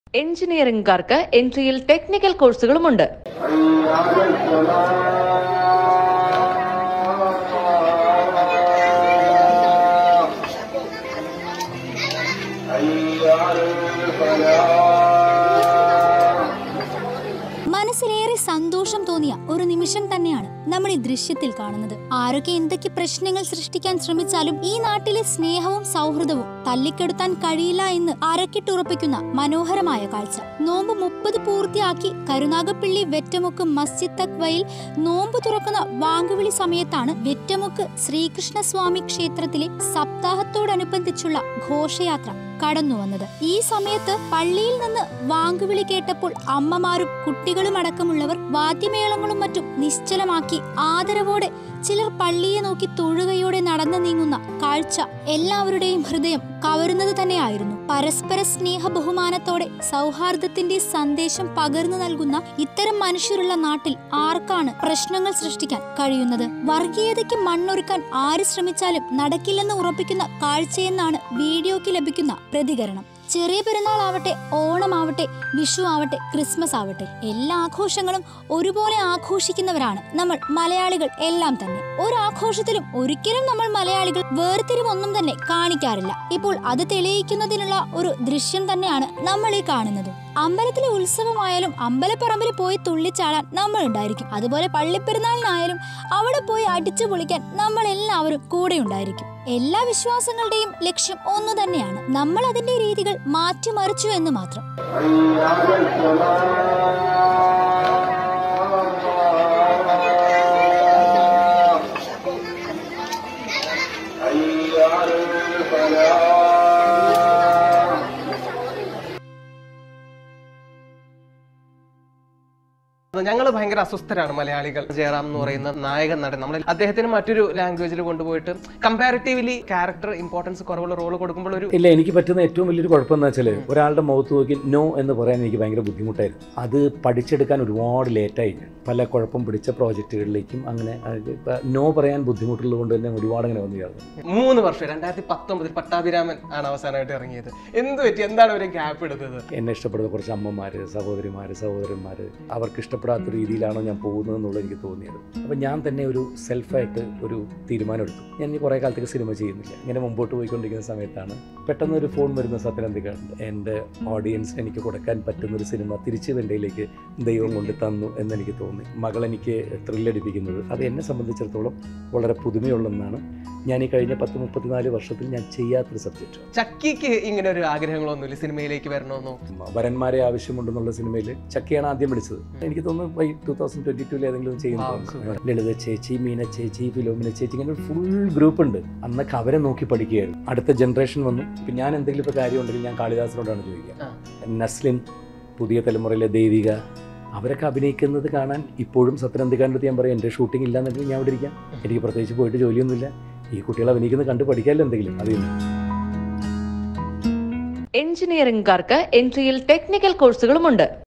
എഞ്ചിനീയറിംഗുകാർക്ക് എൻട്രിയിൽ technical കോഴ്സുകളുമുണ്ട് മനസ്സിലേറെ സന്തോഷം തോന്നിയ ഒരു നിമിഷം തന്നെയാണ് നമ്മൾ ഈ ദൃശ്യത്തിൽ കാണുന്നത് ആരൊക്കെ എന്തൊക്കെ പ്രശ്നങ്ങൾ സൃഷ്ടിക്കാൻ ശ്രമിച്ചാലും ഈ നാട്ടിലെ സ്നേഹവും സൗഹൃദവും തല്ലിക്കെടുത്താൻ കഴിയില്ല എന്ന് അരക്കിട്ടുറപ്പിക്കുന്ന മനോഹരമായ കാഴ്ച നോമ്പ് മുപ്പത് പൂർത്തിയാക്കി കരുനാഗപ്പള്ളി വെറ്റമുക്ക് മസ്ജിദ് തക്വയിൽ നോമ്പ് തുറക്കുന്ന വാങ്കുവിളി സമയത്താണ് വെറ്റമുക്ക് ശ്രീകൃഷ്ണസ്വാമി ക്ഷേത്രത്തിലെ സപ്താഹത്തോടനുബന്ധിച്ചുള്ള ഘോഷയാത്ര കടന്നു വന്നത് ഈ സമയത്ത് പള്ളിയിൽ നിന്ന് വാങ്കുവിളി കേട്ടപ്പോൾ അമ്മമാരും കുട്ടികളും അടക്കമുള്ളവർ വാദ്യമേളങ്ങളും മറ്റും നിശ്ചലമാക്കി ആദരവോടെ ചിലർ പള്ളിയെ നോക്കി തൊഴുകയോടെ നടന്നു നീങ്ങുന്ന കാഴ്ച എല്ലാവരുടെയും ഹൃദയം കവരുന്നത് തന്നെയായിരുന്നു പരസ്പര സ്നേഹ ബഹുമാനത്തോടെ സൗഹാർദ്ദത്തിന്റെ സന്ദേശം പകർന്നു നൽകുന്ന ഇത്തരം മനുഷ്യരുള്ള നാട്ടിൽ ആർക്കാണ് പ്രശ്നങ്ങൾ സൃഷ്ടിക്കാൻ കഴിയുന്നത് വർഗീയതയ്ക്ക് മണ്ണൊരുക്കാൻ ആര് ശ്രമിച്ചാലും നടക്കില്ലെന്ന് ഉറപ്പിക്കുന്ന കാഴ്ചയെന്നാണ് വീഡിയോയ്ക്ക് ലഭിക്കുന്ന പ്രതികരണം ചെറിയ പെരുന്നാൾ ആവട്ടെ ഓണമാവട്ടെ വിഷു ആവട്ടെ ക്രിസ്മസ് ആവട്ടെ എല്ലാ ആഘോഷങ്ങളും ഒരുപോലെ ആഘോഷിക്കുന്നവരാണ് നമ്മൾ മലയാളികൾ എല്ലാം തന്നെ ഒരു ആഘോഷത്തിലും ഒരിക്കലും നമ്മൾ മലയാളികൾ വേർതിരിവൊന്നും തന്നെ കാണിക്കാറില്ല ഇപ്പോൾ അത് തെളിയിക്കുന്നതിനുള്ള ഒരു ദൃശ്യം തന്നെയാണ് നമ്മൾ ഈ കാണുന്നത് അമ്പലത്തിലെ ഉത്സവമായാലും അമ്പലപ്പറമ്പിൽ പോയി തുള്ളിച്ചാടാൻ നമ്മൾ ഉണ്ടായിരിക്കും അതുപോലെ പള്ളിപ്പെരുന്നാളിനായാലും അവിടെ പോയി അടിച്ചു പൊളിക്കാൻ നമ്മൾ എല്ലാവരും കൂടെ ഉണ്ടായിരിക്കും എല്ലാ വിശ്വാസങ്ങളുടെയും ലക്ഷ്യം ഒന്നു തന്നെയാണ് നമ്മൾ അതിന്റെ രീതികൾ മാറ്റിമറിച്ചു എന്ന് മാത്രം ഞങ്ങൾ ഭയങ്കര അസ്വസ്ഥരാണ് മലയാളികൾ ജയറാം എന്ന് പറയുന്ന നായകൻ നടൻ നമ്മൾ അദ്ദേഹത്തിന് മറ്റൊരു ലാംഗ്വേജിൽ കൊണ്ടുപോയിട്ട് കമ്പാരിറ്റീവ്ലി ക്യാരക്ടർ ഇമ്പോർട്ടൻസ് കുറവുള്ള റോൾ കൊടുക്കുമ്പോൾ ഒരു ഇല്ല എനിക്ക് പറ്റുന്ന ഏറ്റവും വലിയൊരു കുഴപ്പം എന്ന് വെച്ചാൽ ഒരാളുടെ മുഖത്ത് നോക്കി നോ എന്ന് പറയാൻ എനിക്ക് ഭയങ്കര ബുദ്ധിമുട്ടായിരുന്നു അത് പഠിച്ചെടുക്കാൻ ഒരുപാട് ലേറ്റായി ഞാൻ പല കുഴപ്പം പിടിച്ച പ്രോജക്റ്റുകളിലേക്കും അങ്ങനെ നോ പറയാൻ ബുദ്ധിമുട്ടുള്ളത് കൊണ്ട് തന്നെ ഒരുപാട് അങ്ങനെ വന്നു ചേർന്നു മൂന്ന് വർഷം രണ്ടായിരത്തി പത്തൊമ്പതിൽ പട്ടാഭിരാമൻ ആണ് അവസാനമായിട്ട് ഇറങ്ങിയത് എന്ത് പറ്റി എന്താണ് ഒരു ഗ്യാപ്പ് എടുത്തത് എന്നെ ഇഷ്ടപ്പെടുന്ന കുറച്ച് അമ്മമാർ സഹോദരിമാർ സഹോദരന്മാർ അവർക്ക് ഇഷ്ടപ്പെടാത്ത രീതിയിലാണോ ഞാൻ പോകുന്നത് എന്നുള്ളത് എനിക്ക് തോന്നിയത് അപ്പം ഞാൻ തന്നെ ഒരു സെൽഫായിട്ട് ഒരു തീരുമാനം എടുത്തു ഞാൻ ഇനി കുറേ കാലത്തേക്ക് സിനിമ ചെയ്യുന്നില്ല ഇങ്ങനെ മുമ്പോട്ട് പോയിക്കൊണ്ടിരിക്കുന്ന സമയത്താണ് പെട്ടെന്ന് ഒരു ഫോൺ വരുന്ന സത്യനന്ദിക്കാണ്ട് എൻ്റെ ഓഡിയൻസിന് എനിക്ക് കൊടുക്കാൻ പറ്റുന്ന ഒരു സിനിമ തിരിച്ച് വെണ്ടയിലേക്ക് ദൈവം കൊണ്ട് തന്നു എന്നെനിക്ക് തോന്നി മകൾ എനിക്ക് ത്രില്ലടിപ്പിക്കുന്നത് അത് എന്നെ സംബന്ധിച്ചിടത്തോളം വളരെ പുതുമയുള്ളതെന്നാണ് ഞാൻ ഈ കഴിഞ്ഞ പത്ത് മുപ്പത്തിനാല് വർഷത്തിൽ ഞാൻ ചെയ്യാത്തൊരു സബ്ജക്റ്റ് ചക്കിക്ക് ഇങ്ങനെ ഒരു ആഗ്രഹങ്ങളൊന്നുമില്ല സിനിമയിലേക്ക് വരണമെന്നോ വരന്മാരെ ആവശ്യമുണ്ടെന്നുള്ള സിനിമയിൽ ചക്കയാണ് ആദ്യം വിളിച്ചത് എനിക്ക് തോന്നുന്നു ബൈ ടൂ തൗസൻഡ് ട്വന്റി ടൂവിൽ ഏതെങ്കിലും ആ, ചെയ്യുന്നു super. ലളിത ചേച്ചി മീന ചേച്ചി ഫിലോമിന ചേച്ചി ഇങ്ങനെ ഒരു ഫുൾ ഗ്രൂപ്പ് ഉണ്ട് അന്നൊക്കെ അവരെ നോക്കി പഠിക്കുകയായിരുന്നു അടുത്ത ജനറേഷൻ വന്നു ഇപ്പം ഞാൻ എന്തെങ്കിലും ഇപ്പോൾ കാര്യം ഉണ്ടെങ്കിൽ ഞാൻ കാളിദാസിനോടാണ് ചോദിക്കുക ആ. നസ്ലിൻ പുതിയ തലമുറയിലെ ദേവിക അവരൊക്കെ അഭിനയിക്കുന്നത് കാണാൻ ഇപ്പോഴും സത്യനന്ദിക്കാൻ്റെ അടുത്ത് ഞാൻ പറയും എൻ്റെ ഷൂട്ടിംഗ് ഇല്ലാന്നുണ്ടെങ്കിൽ ഞാൻ ഇവിടെ ഇരിക്കാം എനിക്ക് പ്രത്യേകിച്ച് പോയിട്ട് ജോലിയൊന്നുമില്ല ഈ കുട്ടികൾ അഭിനയിക്കുന്നത് കണ്ട് പഠിക്കാമല്ലോ എന്തെങ്കിലും അത് എഞ്ചിനീയറിംഗുകാർക്ക് എൻട്രിയിൽ ടെക്നിക്കൽ കോഴ്സുകളുമുണ്ട്